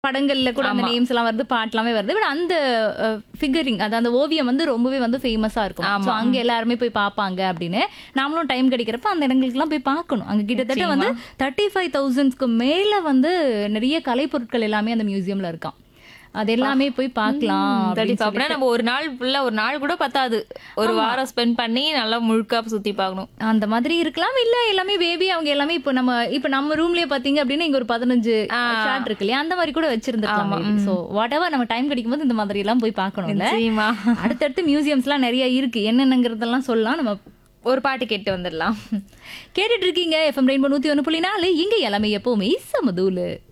படங்கள்ல கூட அந்த ஆமா. நேம்ஸ் எல்லாம் வருது பாட்டுலாமே வருது பட் அந்த ஃபிகரிங் அது அந்த ஓவியம் வந்து ரொம்பவே வந்து ஃபேமஸா இருக்கும் ஆமா. ஸோ அங்க எல்லாருமே போய் பார்ப்பாங்க அப்படின்னு நாமளும் டைம் கிடைக்கிறப்ப அந்த இடங்களுக்குலாம் போய் பார்க்கணும் அங்க கிட்டத்தட்ட வந்து தேர்ட்டி ஃபைவ் தௌசண்ட்ஸ்க்கு மேல வந்து நிறைய கலைப்பொருட்கள் எல்லாமே அந்த மியூசியம்ல இருக்காம் அது எல்லாமே போய் பார்க்கலாம் அப்படின்னு கண்டிப்பா அப்படின்னா நம்ம ஒரு நாள் ஃபுல்லா ஒரு நாள் கூட பத்தாது ஒரு வாரம் ஸ்பெண்ட் பண்ணி நல்லா முழுக்க சுத்தி பார்க்கணும் அந்த மாதிரி இருக்கலாம் இல்ல எல்லாமே பேபி அவங்க எல்லாமே இப்போ நம்ம இப்போ நம்ம ரூம்லயே பாத்தீங்க அப்படின்னா இங்க ஒரு பதினஞ்சு ஷாட் இருக்கு இல்லையா அந்த மாதிரி கூட வச்சிருந்துருக்கலாம் சோ வாட் எவர் நம்ம டைம் கிடைக்கும் போது இந்த மாதிரி எல்லாம் போய் பார்க்கணும்ல நிச்சயமா அடுத்தடுத்து மியூசியம்ஸ்லாம் நிறைய இருக்கு என்னென்னங்கிறதெல்லாம் சொல்லலாம் நம்ம ஒரு பாட்டு கேட்டு வந்துடலாம் கேட்டுட்டு இருக்கீங்க எஃப்எம் ரெயின்போ நூத்தி ஒன்று புள்ளி நாலு இங்க எல்லாமே எப்பவுமே சமதூலு